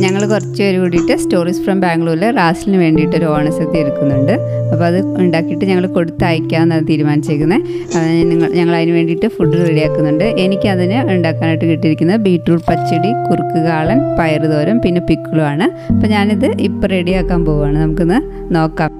ഞങ്ങൾ കുറച്ച് പേര് കൂടിയിട്ട് സ്റ്റോറീസ് ഫ്രം ബാംഗ്ലൂരിൽ റാസിലിന് വേണ്ടിയിട്ട് ഒരു ഓണസദ്യ എടുക്കുന്നുണ്ട് അപ്പോൾ അത് ഉണ്ടാക്കിയിട്ട് ഞങ്ങൾ കൊടുത്തയക്കാമെന്നാണ് തീരുമാനിച്ചേക്കുന്നത് നിങ്ങൾ ഞങ്ങൾ അതിന് വേണ്ടിയിട്ട് ഫുഡ് റെഡിയാക്കുന്നുണ്ട് എനിക്കതിന് ഉണ്ടാക്കാനായിട്ട് കിട്ടിയിരിക്കുന്നത് ബീട്രൂട്ട് പച്ചടി കുറുക്ക് കാളൻ പയറുതോരൻ പിന്നെ പിക്കിളുമാണ് അപ്പോൾ ഞാനിത് ഇപ്പോൾ റെഡിയാക്കാൻ പോവുകയാണ് നമുക്കൊന്ന് നോക്കാം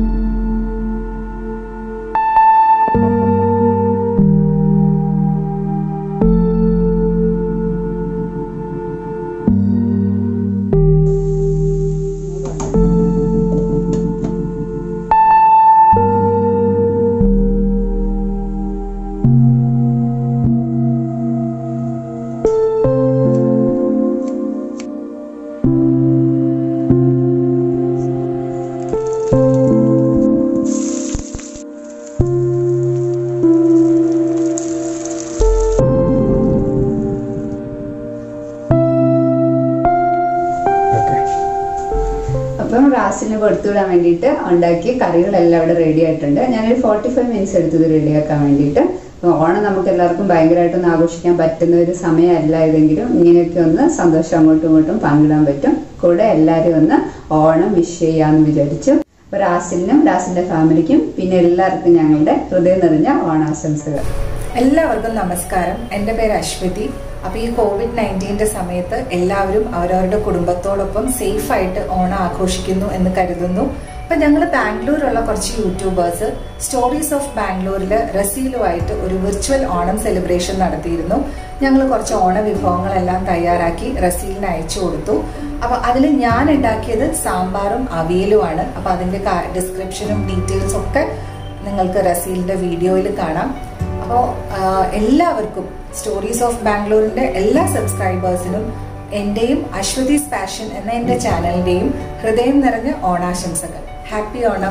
അപ്പം റാസിന് കൊടുത്തുവിടാൻ വേണ്ടിയിട്ട് ഉണ്ടാക്കിയ കറികളെല്ലാം ഇവിടെ റെഡി ആയിട്ടുണ്ട് ഞാനൊരു ഫോർട്ടി ഫൈവ് മിനിറ്റ്സ് എടുത്തത് റെഡിയാക്കാൻ വേണ്ടിയിട്ട് അപ്പോൾ ഓണം നമുക്ക് എല്ലാവർക്കും ഭയങ്കരമായിട്ടൊന്ന് ആഘോഷിക്കാൻ പറ്റുന്ന ഒരു സമയമല്ല ഇതെങ്കിലും ഇങ്ങനെയൊക്കെ ഒന്ന് സന്തോഷം അങ്ങോട്ടും ഇങ്ങോട്ടും പങ്കിടാൻ പറ്റും കൂടെ എല്ലാവരും ഒന്ന് ഓണം വിഷ് ചെയ്യാമെന്ന് വിചാരിച്ചു അപ്പോൾ റാസിലിനും റാസിൻ്റെ ഫാമിലിക്കും പിന്നെ എല്ലാവർക്കും ഞങ്ങളുടെ ഹൃദയം നിറഞ്ഞ ഓണാശംസകൾ എല്ലാവർക്കും നമസ്കാരം എൻ്റെ പേര് അശ്വതി അപ്പോൾ ഈ കോവിഡ് നയൻറ്റീൻ്റെ സമയത്ത് എല്ലാവരും അവരവരുടെ കുടുംബത്തോടൊപ്പം സേഫ് ആയിട്ട് ഓണം ആഘോഷിക്കുന്നു എന്ന് കരുതുന്നു അപ്പം ഞങ്ങൾ ബാംഗ്ലൂരുള്ള കുറച്ച് യൂട്യൂബേഴ്സ് സ്റ്റോറീസ് ഓഫ് ബാംഗ്ലൂരിൽ റസീലുമായിട്ട് ഒരു വിർച്വൽ ഓണം സെലിബ്രേഷൻ നടത്തിയിരുന്നു ഞങ്ങൾ കുറച്ച് ഓണ വിഭവങ്ങളെല്ലാം തയ്യാറാക്കി റസീലിന് അയച്ചു കൊടുത്തു അപ്പോൾ അതിൽ ഞാൻ ഉണ്ടാക്കിയത് സാമ്പാറും അവിയലുമാണ് അപ്പോൾ അതിൻ്റെ ഡിസ്ക്രിപ്ഷനും ഡീറ്റെയിൽസും ഒക്കെ നിങ്ങൾക്ക് റസീലിൻ്റെ വീഡിയോയിൽ കാണാം അപ്പോൾ എല്ലാവർക്കും സ്റ്റോറീസ് ഓഫ് ബാംഗ്ലൂരിൻ്റെ എല്ലാ സബ്സ്ക്രൈബേഴ്സിനും എൻ്റെയും അശ്വതീസ് പാഷൻ എന്ന എൻ്റെ ചാനലിൻ്റെയും ഹൃദയം നിറഞ്ഞ ഓണാശംസകൾ ഹാപ്പി ഓണം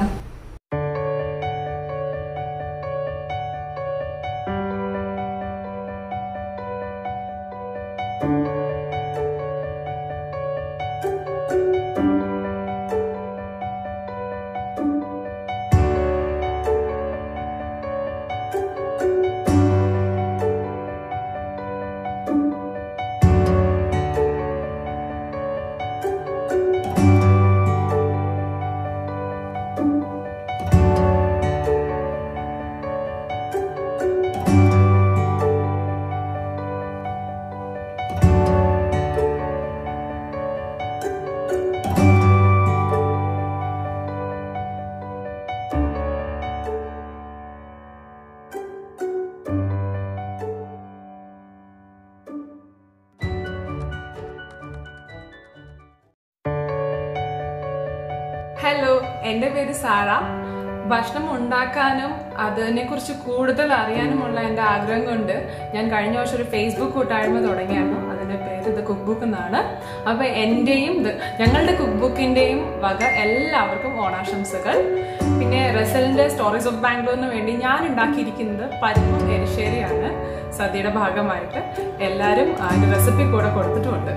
ഹലോ എൻ്റെ പേര് സാറ ഭക്ഷണം ഉണ്ടാക്കാനും അതിനെക്കുറിച്ച് കൂടുതൽ അറിയാനുമുള്ള എൻ്റെ ആഗ്രഹം കൊണ്ട് ഞാൻ കഴിഞ്ഞ വർഷം ഒരു ഫേസ്ബുക്ക് കൂട്ടായ്മ തുടങ്ങിയായിരുന്നു അതിൻ്റെ പേര് ഇത് കുക്ക് ബുക്ക് എന്നാണ് അപ്പോൾ എൻ്റെയും ഇത് ഞങ്ങളുടെ കുക്ക് ബുക്കിൻ്റെയും വക എല്ലാവർക്കും ഓണാശംസകൾ പിന്നെ റസലിൻ്റെ സ്റ്റോറീസ് ഓഫ് ബാംഗ്ലൂരിന് വേണ്ടി ഞാൻ ഉണ്ടാക്കിയിരിക്കുന്നത് പരിപ്പും എരിശ്ശേരിയാണ് സദ്യയുടെ ഭാഗമായിട്ട് എല്ലാവരും അതിൻ്റെ റെസിപ്പി കൂടെ കൊടുത്തിട്ടുമുണ്ട്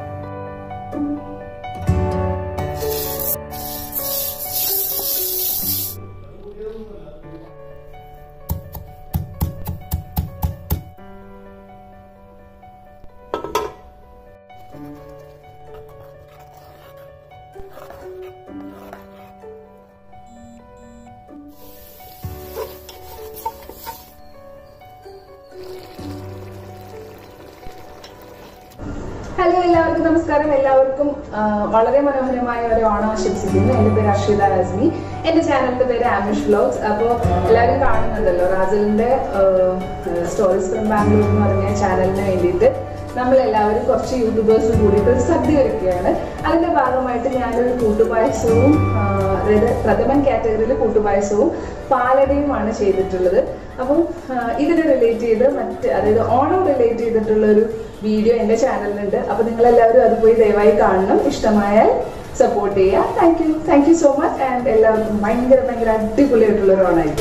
ഹലോ എല്ലാവർക്കും നമസ്കാരം എല്ലാവർക്കും ആ, വളരെ മനോഹരമായ ഒരു ഓണം ആശംസിക്കുന്നു എൻ്റെ പേര് അർഷിത റസ്മി എൻ്റെ ചാനലിൻ്റെ പേര് ആമിഷ് വ്ലോഗ്സ് അപ്പോൾ എല്ലാവരും കാണുന്നുണ്ടല്ലോ റാസലിൻ്റെ സ്റ്റോറീസ് ഫ്രം ബാംഗ്ലൂർ എന്ന് പറഞ്ഞ ചാനലിന് വേണ്ടിയിട്ട് നമ്മൾ എല്ലാവരും കുറച്ച് യൂട്യൂബേഴ്സ് കൂടിയിട്ട് ഒരു സദ്യ ഒരുക്കുകയാണ് അതിൻ്റെ ഭാഗമായിട്ട് ഞാനൊരു കൂട്ടുപായസവും ആ, അതായത് പ്രഥമൻ കാറ്റഗറിയിൽ കൂട്ടുപായസവും പാലടയുമാണ് ചെയ്തിട്ടുള്ളത് അപ്പം ആ, ഇതിനെ റിലേറ്റ് ചെയ്ത് മറ്റ് അതായത് ഓണം റിലേറ്റ് ചെയ്തിട്ടുള്ള ഒരു വീഡിയോ എൻ്റെ ചാനലിലുണ്ട് അപ്പോൾ നിങ്ങൾ എല്ലാവരും അത് പോയി ദയവായി കാണണം ഇഷ്ടമായാൽ സപ്പോർട്ട് ചെയ്യുക thank you thank you so much and എല്ലാവർക്കും ഭയങ്കര ഭയങ്കര അടിപൊളിയായിട്ടുള്ള ഒരു ഓണമായിരിക്കും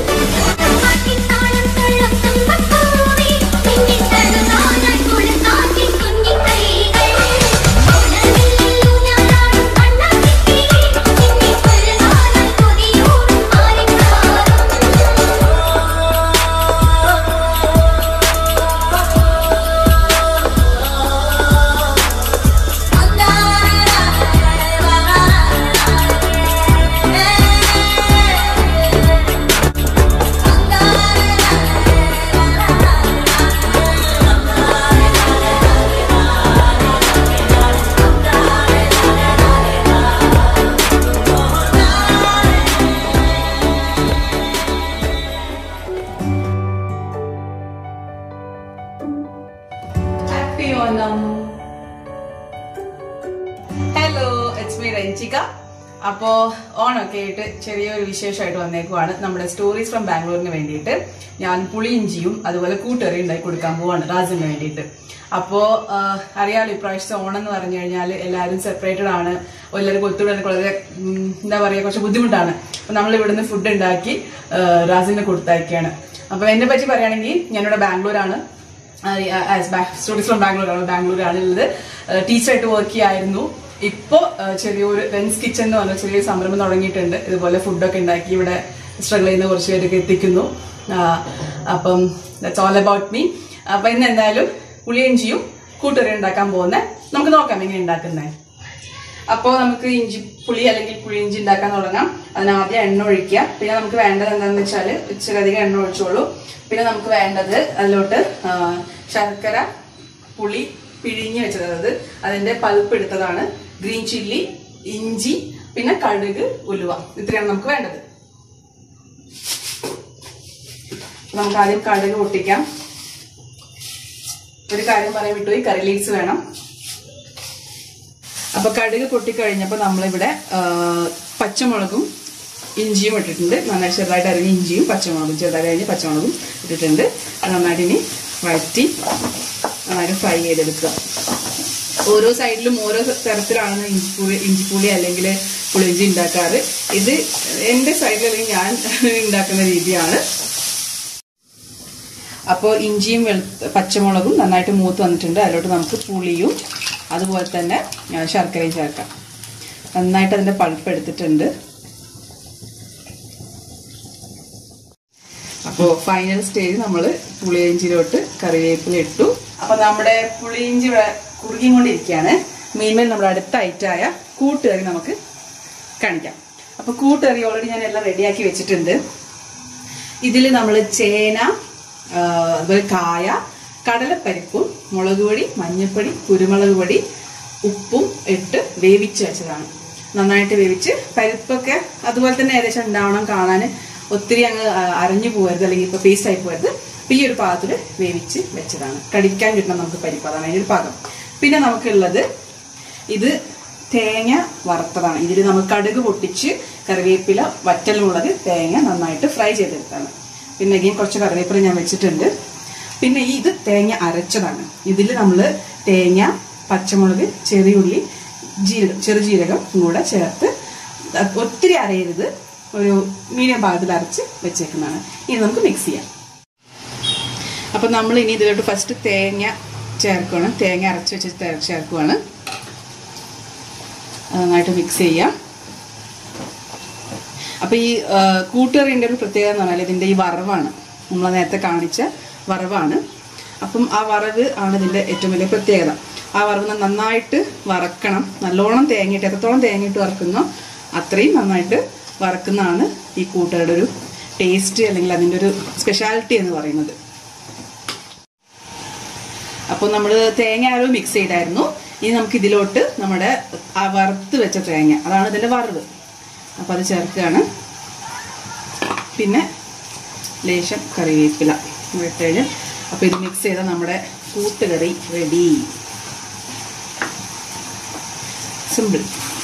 Allah അപ്പോ ഓണൊക്കെ ആയിട്ട് ചെറിയൊരു വിശേഷമായിട്ട് വന്നേക്കുവാണ് നമ്മുടെ സ്റ്റോറീസ് ഫ്രം ബാംഗ്ലൂരിന് വേണ്ടിയിട്ട് ഞാൻ പുളിയിഞ്ചിയും അതുപോലെ കൂട്ടറി ഉണ്ടാക്കി കൊടുക്കാൻ പോവാണ് റാസിന് വേണ്ടിയിട്ട് അപ്പോ ആഹ്, അറിയാലോ ഇപ്രാവശ്യത്തെ ഓണം എന്ന് പറഞ്ഞു കഴിഞ്ഞാൽ എല്ലാവരും സെപ്പറേറ്റഡ് ആണ് എല്ലാവരും കൊത്തുവിടാൻ വളരെ ഉം, എന്താ പറയുക കുറച്ച് ബുദ്ധിമുട്ടാണ് അപ്പൊ നമ്മൾ ഇവിടുന്ന് ഫുഡ് ഉണ്ടാക്കി ആഹ്, റാസിന് കൊടുത്തയക്കുകയാണ് അപ്പൊ എന്നെ പറ്റി പറയുകയാണെങ്കിൽ ഞാനിവിടെ ബാംഗ്ലൂരാണ് സ്റ്റഡീസ് ഫ്രം ബാംഗ്ലൂരാണ് ബാംഗ്ലൂരാണ് ഉള്ളത് ടീച്ചറായിട്ട് വർക്ക് ചെയ്യായിരുന്നു ഇപ്പോ ആ, ചെറിയൊരു വെൻസ് കിച്ചൺ എന്ന് പറഞ്ഞ ചെറിയൊരു സംരംഭം തുടങ്ങിയിട്ടുണ്ട് ഇതുപോലെ ഫുഡൊക്കെ ഉണ്ടാക്കി ഇവിടെ സ്ട്രഗിൾ ചെയ്യുന്ന കുറച്ച് പേരൊക്കെ എത്തിക്കുന്നു ആ, അപ്പം ദാറ്റ്സ് ഓൾ അബൌട്ട് മീ അപ്പൊ ഇന്ന് എന്തായാലും പുളിയിഞ്ചിയും കൂട്ടുകറി ഉണ്ടാക്കാൻ പോകുന്നത് നമുക്ക് നോക്കാം എങ്ങനെ ഉണ്ടാക്കുന്നത് അപ്പോൾ നമുക്ക് ഇഞ്ചി പുളി അല്ലെങ്കിൽ പുളിയിഞ്ചി ഉണ്ടാക്കാൻ തുടങ്ങാം അതിന് ആദ്യം എണ്ണ ഒഴിക്കുക പിന്നെ നമുക്ക് വേണ്ടത് എന്താണെന്ന് വെച്ചാൽ ഇച്ചിരി അധികം എണ്ണ ഒഴിച്ചോളൂ പിന്നെ നമുക്ക് വേണ്ടത് അതിലോട്ട് ആ, ശർക്കര പുളി പിഴിഞ്ഞ് വെച്ചത് അതായത് അതിന്റെ പൾപ്പ് എടുത്തതാണ് ഗ്രീൻ ചില്ലി ഇഞ്ചി പിന്നെ കടുക് ഉലുവ ഇത്രയാണ് നമുക്ക് വേണ്ടത് നമുക്ക് ആദ്യം കടുക് പൊട്ടിക്കാം ഒരു കാര്യം പറയാൻ വിട്ടുപോയി കറി ലീവ്സ് വേണം അപ്പൊ കടുക് പൊട്ടിക്കഴിഞ്ഞപ്പോ നമ്മളിവിടെ ആ, പച്ചമുളകും ഇഞ്ചിയും ഇട്ടിട്ടുണ്ട് നന്നായി ചെറുതായിട്ട് അരിഞ്ഞ ഇഞ്ചിയും പച്ചമുളകും ചെറുതായിട്ട് അരിഞ്ഞ് പച്ചമുളകും ഇട്ടിട്ടുണ്ട് അത് നന്നായിട്ട് ഇനി വഴറ്റി നന്നായിട്ട് ഫ്രൈ ചെയ്തെടുക്കുക ഓരോ സൈഡിലും ഓരോ തരത്തിലാണ് ഇഞ്ചിപ്പുളി ഇഞ്ചിപ്പുളി അല്ലെങ്കിൽ പുളിയിഞ്ചി ഉണ്ടാക്കാറ് ഇത് എന്റെ സൈഡിൽ അല്ലെങ്കിൽ ഞാൻ ഉണ്ടാക്കുന്ന രീതിയാണ് അപ്പോൾ ഇഞ്ചിയും വെളുത്ത പച്ചമുളകും നന്നായിട്ട് മൂത്ത് വന്നിട്ടുണ്ട് അതിലോട്ട് നമുക്ക് പുളിയും അതുപോലെ തന്നെ ആ, ശർക്കരയും ചേർക്കാം നന്നായിട്ട് അതിന്റെ പൾപ്പ് എടുത്തിട്ടുണ്ട് അപ്പോൾ ഫൈനൽ സ്റ്റേജ് നമ്മൾ പുളിയിഞ്ചിയിലോട്ട് കറിവേപ്പില ഇട്ടു അപ്പൊ നമ്മുടെ പുളിയിഞ്ചി ഇവിടെ കുറുകിക്കൊണ്ടിരിക്കുകയാണ് മീൻമേൽ നമ്മുടെ അടുത്ത ഐറ്റായ കൂട്ടുകറി നമുക്ക് കാണിക്കാം അപ്പൊ കൂട്ടുകറി ഓൾറെഡി ഞാൻ എല്ലാം റെഡിയാക്കി വെച്ചിട്ടുണ്ട് ഇതിൽ നമ്മൾ ചേന ആ, അതുപോലെ കായ കടലപ്പരിപ്പും മുളക് പൊടി മഞ്ഞൾപ്പൊടി കുരുമുളക് പൊടി ഉപ്പും ഇട്ട് വേവിച്ച് വെച്ചതാണ് നന്നായിട്ട് വേവിച്ച് പരിപ്പൊക്കെ അതുപോലെ തന്നെ ഏകദേശം ഉണ്ടാവണം കാണാൻ ഒത്തിരി അങ്ങ് ആ, അരഞ്ഞു പോകരുത് അല്ലെങ്കിൽ ഇപ്പൊ പേസ്റ്റ് ആയി പോകരുത് അപ്പൊ ഈ ഒരു പാകത്തിൽ വേവിച്ച് വെച്ചതാണ് കടിക്കാൻ കിട്ടണം നമുക്ക് പരിപ്പ് അതാണ് അതിന്റെ ഒരു പാകം പിന്നെ നമുക്കുള്ളത് ഇത് തേങ്ങ വറുത്തതാണ് ഇതിൽ നമ്മൾ കടുക് പൊട്ടിച്ച് കറിവേപ്പില വറ്റൽമുളക് തേങ്ങ നന്നായിട്ട് ഫ്രൈ ചെയ്തെടുത്താണ് പിന്നെ again കുറച്ച് കറിവേപ്പില ഞാൻ വെച്ചിട്ടുണ്ട് പിന്നെ ഈ ഇത് തേങ്ങ അരച്ചതാണ് ഇതിൽ നമ്മൾ തേങ്ങ പച്ചമുളക് ചെറിയുള്ളി ജീരകം ചെറുജീരകം കൂടെ ചേർത്ത് അത് ഒത്തിരി അരയരുത് ഒരു മീഡിയം ഭാഗത്തിൽ അരച്ച് വെച്ചേക്കുന്നതാണ് ഇനി നമുക്ക് മിക്സ് ചെയ്യാം അപ്പം നമ്മൾ ഇനി ഇതിലോട്ട് ഫസ്റ്റ് തേങ്ങ ചേർക്കുകയാണ് തേങ്ങ അരച്ച് വെച്ച് തേ- ചേർക്കുകയാണ് അത് നന്നായിട്ട് മിക്സ് ചെയ്യാം അപ്പൊ ഈ ആ, കൂട്ടുകറിന്റെ ഒരു പ്രത്യേകത എന്ന് പറഞ്ഞാൽ ഇതിന്റെ ഈ വറവാണ് നമ്മൾ നേരത്തെ കാണിച്ച വറവാണ് അപ്പം ആ വറവ് ആണ് ഇതിന്റെ ഏറ്റവും വലിയ പ്രത്യേകത ആ വറവ് നന്നായിട്ട് വറക്കണം നല്ലോണം തേങ്ങയിട്ട് എത്രത്തോളം തേങ്ങയിട്ട് വറക്കുന്നോ അത്രയും നന്നായിട്ട് വറക്കുന്നതാണ് ഈ കൂട്ടുകറിയുടെ ഒരു ടേസ്റ്റ് അല്ലെങ്കിൽ അതിന്റെ ഒരു സ്പെഷ്യാലിറ്റി എന്ന് പറയുന്നത് അപ്പോൾ നമ്മൾ തേങ്ങ അരവ് മിക്സ് ചെയ്തായിരുന്നു ഇനി നമുക്ക് ഇതിലോട്ട് നമ്മുടെ ആ വറുത്ത് വെച്ച തേങ്ങ അതാണ് ഇതിന്റെ വറവ് അപ്പോൾ അത് ചേർക്കുകയാണ് പിന്നെ ലേശം കറിവേപ്പില ഇട്ട് കഴിഞ്ഞ് അപ്പോൾ ഇത് മിക്സ് ചെയ്താൽ നമ്മുടെ കൂട്ടുകറി റെഡി സിമ്പിൾ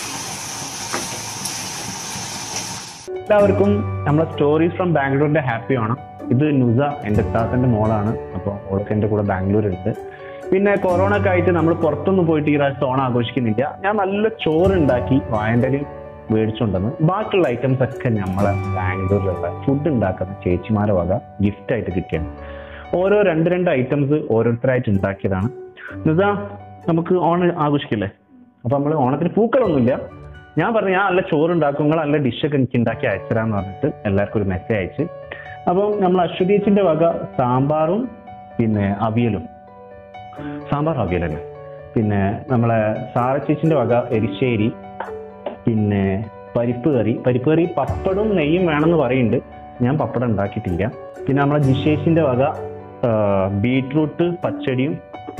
എല്ലാവർക്കും നമ്മളെ സ്റ്റോറീസ് ഫ്രം ബാംഗ്ലൂരിന്റെ ഹാപ്പി ആണ് ഇത് നുസ എൻ്റെ താത്തൻ്റെ മോളാണ് അപ്പോൾ അവൾക്ക് എൻ്റെ കൂടെ ബാംഗ്ലൂരുണ്ട് പിന്നെ കൊറോണ ഒക്കെ ആയിട്ട് നമ്മൾ പുറത്തൊന്നും പോയിട്ട് ഈ പ്രാവശ്യത്തെ ഓണം ആഘോഷിക്കുന്നില്ല ഞാൻ നല്ല ചോറുണ്ടാക്കി വായൻ്റെലും മേടിച്ചുകൊണ്ടെന്ന് ബാക്കിയുള്ള ഐറ്റംസ് ഒക്കെ നമ്മളെ ബാംഗ്ലൂരിലുള്ള ഫുഡ് ഉണ്ടാക്കുന്ന ചേച്ചിമാരെ വക gift ആയിട്ട് കിട്ടിയാണ് ഓരോ രണ്ട് രണ്ട് ഐറ്റംസ് ഓരോരുത്തരായിട്ട് ഉണ്ടാക്കിയതാണ് നുസ നമുക്ക് ഓണം ആഘോഷിക്കില്ലേ അപ്പൊ നമ്മൾ ഓണത്തിന് പൂക്കളൊന്നുമില്ല ഞാൻ പറഞ്ഞു ഞാൻ നല്ല ചോറുണ്ടാക്കും നിങ്ങൾ നല്ല ഡിഷൊക്കെ എനിക്ക് ഉണ്ടാക്കി അയച്ചുതരാന്ന് പറഞ്ഞിട്ട് എല്ലാവർക്കും ഒരു മെസ്സേജ് അയച്ച് അപ്പം നമ്മൾ അശ്വതീച്ചിന്റെ വക സാമ്പാറും പിന്നെ അവിയലും സാമ്പാർ അവിയൽ തന്നെ പിന്നെ നമ്മളെ സാറച്ചേച്ചിന്റെ വക എരിശ്ശേരി പിന്നെ പരിപ്പ് കറി പരിപ്പ് കറി പപ്പടും നെയ്യും വേണമെന്ന് പറയുന്നുണ്ട് ഞാൻ പപ്പടം ഉണ്ടാക്കിയിട്ടില്ല പിന്നെ നമ്മളെ ജിഷേഷിന്റെ വക ആ, ബീട്രൂട്ട് പച്ചടിയും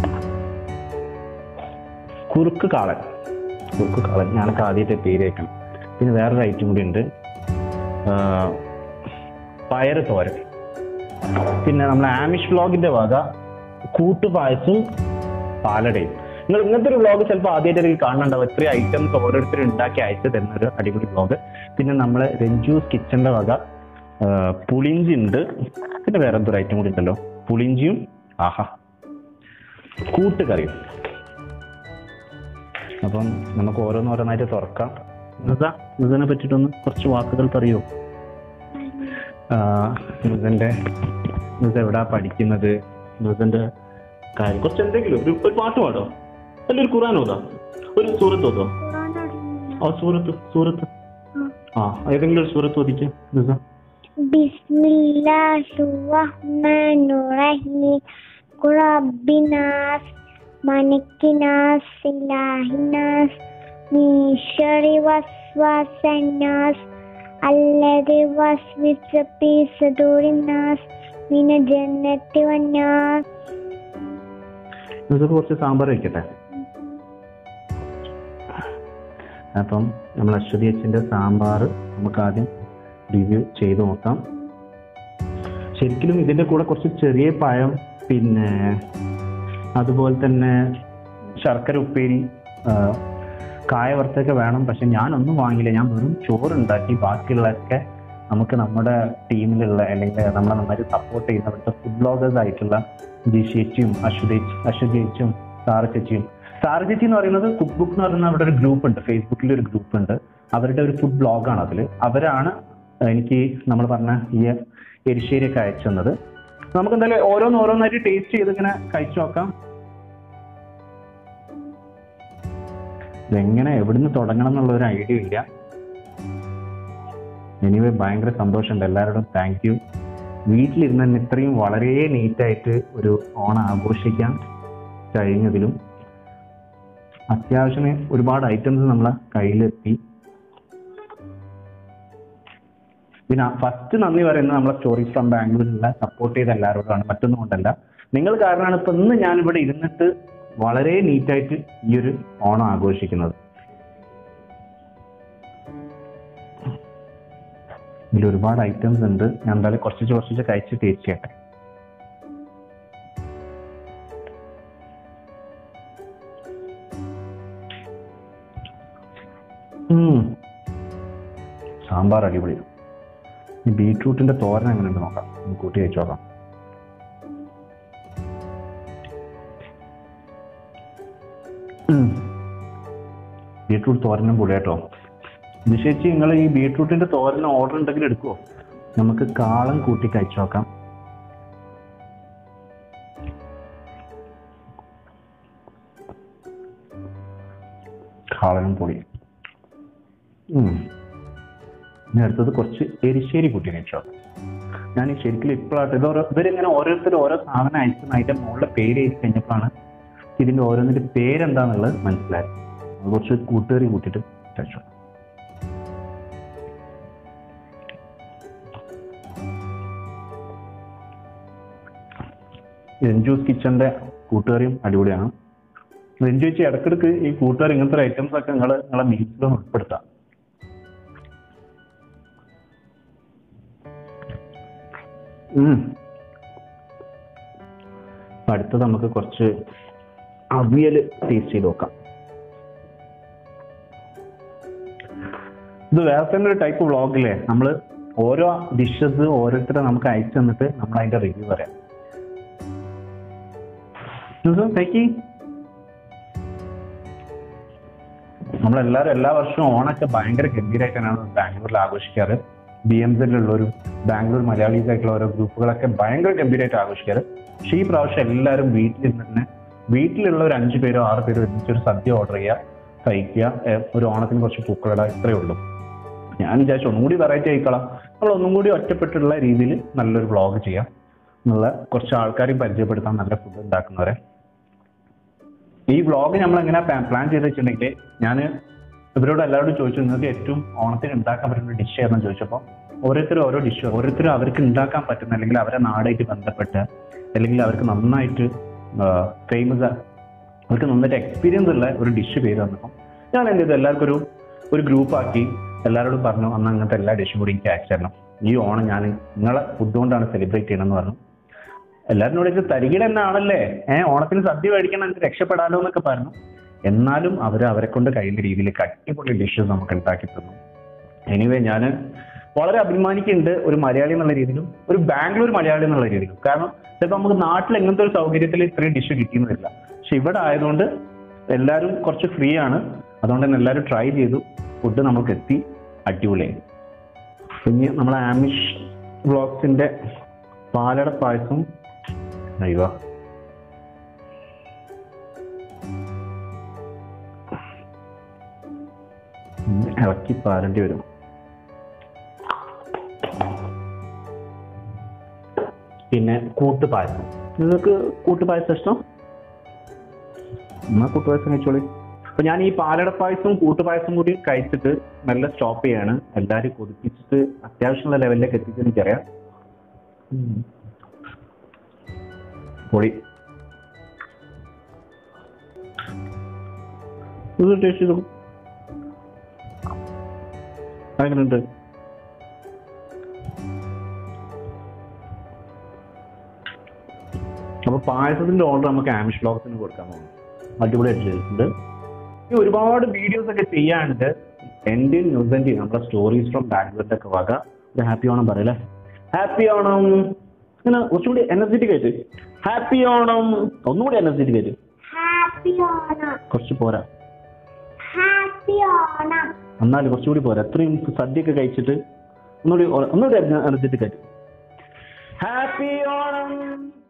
കുറുക്ക് കാളൻ കുറുക്ക് കാളൻ ഞാനൊക്കെ ആദ്യമായിട്ട് പേര് കേൾക്കണം പിന്നെ വേറൊരു ഐറ്റം കൂടി ഉണ്ട് ആ, പയറ് തോരൻ പിന്നെ നമ്മളെ ആമിഷ് വ്ളോഗിന്റെ വക കൂട്ടുപായസവും പാലടയും നിങ്ങൾ ഇങ്ങനത്തെ ഒരു വ്ളോഗ് ചിലപ്പോൾ ആദ്യമായിട്ട് കാണുന്നുണ്ടാവും ഇത്രയും ഐറ്റംസ് ഓരോരുത്തരും ഉണ്ടാക്കി അയച്ചു തരുന്ന ഒരു അടിപൊളി വ്ളോഗ് പിന്നെ നമ്മൾ രഞ്ജൂസ് കിച്ചന്റെ വക ആ, പുളിഞ്ചി ഉണ്ട് പിന്നെ വേറെ എന്തൊരു ഐറ്റം കൂടി ഉണ്ടല്ലോ പുളിഞ്ചിയും ആഹാ കൂട്ടുകറിയും അപ്പം നമുക്ക് ഓരോന്നോരോന്നായിട്ട് തുറക്കാം നിസ നിസനെ പറ്റിയിട്ടൊന്ന് കുറച്ച് വാക്കുകൾ പറയൂ നിസന്റെ നിസ എവിടാ പഠിക്കുന്നത് നിസന്റെ കാര്യം കുറച്ച് എന്തെങ്കിലും ഒരു ഒരു പാട്ട് പാടോ അല്ല ഒരു ഖുറാൻ ഓതാ ഒരു സൂറത്ത് ഓതോ ആ സൂറത്ത് സൂറത്ത് ആ ഏതെങ്കിലും ഒരു സൂറത്ത് ഓദിക്ക് നിസ بسم الله الرحمن الرحيم قل رب الناس ملك الناس إله الناس من شر وسواس الناس الذي وسوس في صدور الناس من الجنة والناس നിസക്ക് കുറച്ച് സാമ്പാർ വയ്ക്കട്ടെ അപ്പം നമ്മൾ അശ്വതി അച്ഛൻ്റെ സാമ്പാർ നമുക്ക് ആദ്യം റിവ്യൂ ചെയ്ത് നോക്കാം ശരിക്കും ഇതിൻ്റെ കൂടെ കുറച്ച് ചെറിയ പഴം പിന്നെ അതുപോലെ തന്നെ ശർക്കര ഉപ്പേരി ആ, കായ വറുത്തൊക്കെ വേണം പക്ഷെ ഞാനൊന്നും വാങ്ങിയില്ല ഞാൻ വെറും ചോറുണ്ടാക്കി ബാക്കിയുള്ളതൊക്കെ നമുക്ക് നമ്മുടെ ടീമിലുള്ള അല്ലെങ്കിൽ നമ്മളെ നന്നായിട്ട് സപ്പോർട്ട് ചെയ്യുന്ന അവിടുത്തെ ഫുഡ് ബ്ലോഗേഴ്സ് ആയിട്ടുള്ള ജി ചേച്ചിയും അശ്വതി അശ്വതി ചേച്ചിയും സാറ ചേച്ചിയും സാറ ചേച്ചി എന്ന് പറയുന്നത് കുക്ക് ബുക്ക് എന്ന് പറയുന്ന അവിടെ ഒരു ഗ്രൂപ്പ് ഉണ്ട് ഫേസ്ബുക്കിൽ ഒരു ഗ്രൂപ്പ് ഉണ്ട് അവരുടെ ഒരു ഫുഡ് ബ്ലോഗാണ് അതിൽ അവരാണ് എനിക്ക് നമ്മൾ പറഞ്ഞ ഈ എരിശ്ശേരിയൊക്കെ അയച്ചു തന്നത് നമുക്ക് എന്തായാലും ഓരോന്ന് ഓരോന്നായിട്ട് ടേസ്റ്റ് ചെയ്ത് ഇങ്ങനെ കഴിച്ചു നോക്കാം ഇതെങ്ങനെ എവിടുന്ന് തുടങ്ങണം എന്നുള്ള ഒരു ഐഡിയ ഇല്ല എനിവേ ഭയങ്കര സന്തോഷമുണ്ട് എല്ലാവരോടും താങ്ക് യു വീട്ടിലിരുന്ന് തന്നെ ഇത്രയും വളരെ നീറ്റായിട്ട് ഒരു ഓണം ആഘോഷിക്കാൻ കഴിഞ്ഞതിലും അത്യാവശ്യം ഒരുപാട് ഐറ്റംസ് നമ്മളെ കയ്യിലെത്തി പിന്നെ ഫസ്റ്റ് നന്ദി പറയുന്നത് നമ്മളെ സ്റ്റോറീസ് ഫ്രം ബാംഗ്ലൂരിലുള്ള സപ്പോർട്ട് ചെയ്ത എല്ലാവരോടാണ് മറ്റൊന്നും കൊണ്ടല്ല നിങ്ങൾ കാരണമാണ് ഇപ്പൊ ഇന്ന് ഞാനിവിടെ ഇരുന്നിട്ട് വളരെ നീറ്റായിട്ട് ഈ ഒരു ഓണം ആഘോഷിക്കുന്നത് ഇതിൽ ഒരുപാട് ഐറ്റംസ് ഉണ്ട് ഞാൻ എന്തായാലും കുറച്ച് കുറച്ച് കഴിച്ച് ടേസ്റ്റ് ചെയ്യട്ടെ ഉം. സാമ്പാർ അടിപൊളി ഈ ബീട്രൂട്ടിന്റെ തോരൻ എങ്ങനെയുണ്ട് നോക്കാം ഒന്ന് കൂട്ടി വെച്ച് നോക്കാം ഉം. ബീട്രൂട്ട് തോരനും പൊടി കേട്ടോ നിശ്ചയിച്ച് നിങ്ങൾ ഈ ബീട്രൂട്ടിന്റെ തോരന് ഓർഡർ ഉണ്ടെങ്കിൽ എടുക്കുമോ നമുക്ക് കാളം കൂട്ടി കഴിച്ചു നോക്കാം കാളനും പൊടി ഉം. ഇനി അടുത്തത് കുറച്ച് എരിശ്ശേരി കൂട്ടി കഴിച്ചു നോക്കാം ഞാൻ ഈ ശരിക്കും ഇപ്പോഴായിട്ട് ഇത് ഓരോ ഇവരിങ്ങനെ ഓരോരുത്തർ ഓരോ സാധനം അയക്കുന്ന അതിന്റെ മുകളിലെ പേര് എഴുതി കഴിഞ്ഞപ്പോഴാണ് ഇതിന്റെ ഓരോന്നിന്റെ പേരെന്താന്നുള്ളത് മനസ്സിലായത് അത് കുറച്ച് കൂട്ടുകറി കൂട്ടിയിട്ട് കഴിച്ചു നോക്കാം. രഞ്ജൂസ് കിച്ചന്റെ കൂട്ടുകറിയും അടിപൊളിയാണ് രഞ്ജു ചേച്ചി ഇടക്കിടക്ക് ഈ കൂട്ടുകാർ ഇങ്ങനത്തെ ഐറ്റംസ് ഒക്കെ നിങ്ങൾ നിങ്ങളെ മീൽസിലൊന്ന് ഉൾപ്പെടുത്താം ഉം. അടുത്തത് നമുക്ക് കുറച്ച് അവിയൽ ടേസ്റ്റ് ചെയ്ത് നോക്കാം ഇത് വേറെ തന്നെ ഒരു ടൈപ്പ് വ്ളോഗില്ലേ നമ്മൾ ഓരോ ഡിഷസ് ഓരോരുത്തരെ നമുക്ക് അയച്ചു തന്നിട്ട് നമ്മൾ അതിന്റെ റിവ്യൂ പറയാം തേക്കി നമ്മളെല്ലാവരും എല്ലാ വർഷവും ഓണൊക്കെ ഭയങ്കര ഗംഭീരമായിട്ടാണ് ബാംഗ്ലൂരിൽ ആഘോഷിക്കാറ് ബി എം സെല്ലുള്ളവരും ബാംഗ്ലൂർ മലയാളീസ് ആയിട്ടുള്ള ഓരോ ഗ്രൂപ്പുകളൊക്കെ ഭയങ്കര ഗംഭീരമായിട്ട് ആഘോഷിക്കാറ് പക്ഷേ ഈ പ്രാവശ്യം എല്ലാവരും വീട്ടിലിരുന്ന് തന്നെ വീട്ടിലുള്ള ഒരു അഞ്ചു പേരോ ആറ് പേരോ ഒരുമിച്ച് ഒരു സദ്യ ഓർഡർ ചെയ്യുക കഴിക്കുക ഏ, ഒരു ഓണത്തിന് കുറച്ച് പൂക്കളിടുക ഇത്രയേ ഉള്ളൂ ഞാൻ വിചാരിച്ചു ഒന്നും കൂടി വെറൈറ്റി ആയിക്കളാം നമ്മൾ ഒന്നും കൂടി ഒറ്റപ്പെട്ടുള്ള രീതിയിൽ നല്ലൊരു വ്ളോഗ് ചെയ്യാം എന്നുള്ള കുറച്ച് ആൾക്കാരെയും പരിചയപ്പെടുത്താൻ നല്ല ഫുഡ് ഉണ്ടാക്കുന്നവരെ ഈ വ്ളോഗ് നമ്മൾ എങ്ങനെ പ്ലാൻ ചെയ്ത് വെച്ചിട്ടുണ്ടെങ്കിൽ ഞാൻ ഇവരോട് എല്ലാവരോടും ചോദിച്ചു നിങ്ങൾക്ക് ഏറ്റവും ഓണത്തിന് ഉണ്ടാക്കാൻ പറ്റുന്ന ഡിഷ് ഏതെന്ന് ചോദിച്ചപ്പോൾ ഓരോരുത്തരും ഓരോ ഡിഷ് ഓരോരുത്തരും അവർക്ക് ഉണ്ടാക്കാൻ പറ്റുന്ന അല്ലെങ്കിൽ അവരെ നാടായിട്ട് ബന്ധപ്പെട്ട് അല്ലെങ്കിൽ അവർക്ക് നന്നായിട്ട് ഫേമസ് അവർക്ക് നന്നായിട്ട് എക്സ്പീരിയൻസ് ഉള്ള ഒരു ഡിഷ് പേര് തന്നപ്പോൾ ഞാൻ എന്ത് ചെയ്തു എല്ലാവർക്കും ഒരു ഒരു ഗ്രൂപ്പ് ആക്കി എല്ലാവരോടും പറഞ്ഞു അന്ന് അങ്ങനത്തെ എല്ലാ ഡിഷും കൂടി എനിക്ക് അയച്ചു തരണം ഈ ഓണം ഞാൻ നിങ്ങളെ ഫുഡ് കൊണ്ടാണ് സെലിബ്രേറ്റ് ചെയ്യണമെന്ന് പറഞ്ഞു എല്ലാവരും കൂടെ ഇത് തരികിട എന്നാണല്ലേ ഏഹ് ഓണത്തിന് സദ്യ മേടിക്കണം എനിക്ക് രക്ഷപ്പെടാലോ എന്നൊക്കെ പറഞ്ഞു എന്നാലും അവർ അവരെ കൊണ്ട് കഴിയുന്ന രീതിയിൽ അടിപൊളി ഡിഷസ് നമുക്ക് ഉണ്ടാക്കി തന്നു എനിവേ ഞാൻ വളരെ അഭിമാനിക്കുന്നുണ്ട് ഒരു മലയാളി എന്നുള്ള രീതിയിലും ഒരു ബാംഗ്ലൂർ മലയാളി എന്നുള്ള രീതിയിലും കാരണം ചിലപ്പോൾ നമുക്ക് നാട്ടിൽ എങ്ങനത്തെ ഒരു സൗകര്യത്തിൽ ഇത്രയും ഡിഷ് കിട്ടിയെന്ന് വരില്ല പക്ഷെ ഇവിടെ ആയതുകൊണ്ട് എല്ലാവരും കുറച്ച് ഫ്രീ ആണ് അതുകൊണ്ട് തന്നെ എല്ലാവരും ട്രൈ ചെയ്തു ഫുഡ് നമുക്ക് എത്തി അടിപൊളിയായി പിന്നെ നമ്മളെ ആമിഷ് വ്ളോഗ്സിന്റെ പാലട പായസം അയ്യോ ഉം, ഇളക്കി പാരേണ്ടി വരും പിന്നെ കൂട്ടുപായസം നിങ്ങൾക്ക് കൂട്ടുപായസം ഇഷ്ടം എന്നാ കൂട്ടുപായസം കഴിച്ചോളി അപ്പൊ ഞാൻ ഈ പാലട പായസവും കൂട്ടുപായസം കൂടി കഴിച്ചിട്ട് നല്ല സ്റ്റോപ്പ് ചെയ്യാണ് എല്ലാവരും കൊതിപ്പിച്ചിട്ട് അത്യാവശ്യമുള്ള ലെവലിലേക്ക് എത്തിച്ചെന്ന് എനിക്കറിയാം ഉം. പൊടി ഇത് ടേസ്റ്റ് ചെയ്തു എങ്ങനെയുണ്ട് അപ്പൊ പായസത്തിന്റെ ഓർഡർ നമുക്ക് ആമിഷ് ബ്ലോഗ്സിന് കൊടുക്കാൻ പോകുന്നു അടിപൊളിയായിട്ട് ചെയ്തിട്ടുണ്ട് ഇനി ഒരുപാട് വീഡിയോസ് ഒക്കെ ചെയ്യാനുണ്ട് എന്റെയും ന്യൂസിന്റെയും നമ്മുടെ സ്റ്റോറീസ് ഫ്രം ബാംഗ്ലൂരിന്റെ ഒക്കെ വക ഒരു ഹാപ്പി ഓണം പറയല്ലേ ഹാപ്പി ഓണം ഇങ്ങനെ കുറച്ചുകൂടി എനർജറ്റിക് ആയിട്ട് ഹാപ്പി ഓണം ഒന്നുകൂടി എനർജറ്റിക് ആയിട്ട് ഹാപ്പി ഓണം കുറച്ച് പോരാ ഹാപ്പി ഓണം എന്നാലും കുറച്ചുകൂടി പോരാ അത്രയും സദ്യയൊക്കെ കഴിച്ചിട്ട് ഒന്നുകൂടി ഒന്നുകൂടി എനർജറ്റിക് ആയിട്ട് ഹാപ്പി ഓണം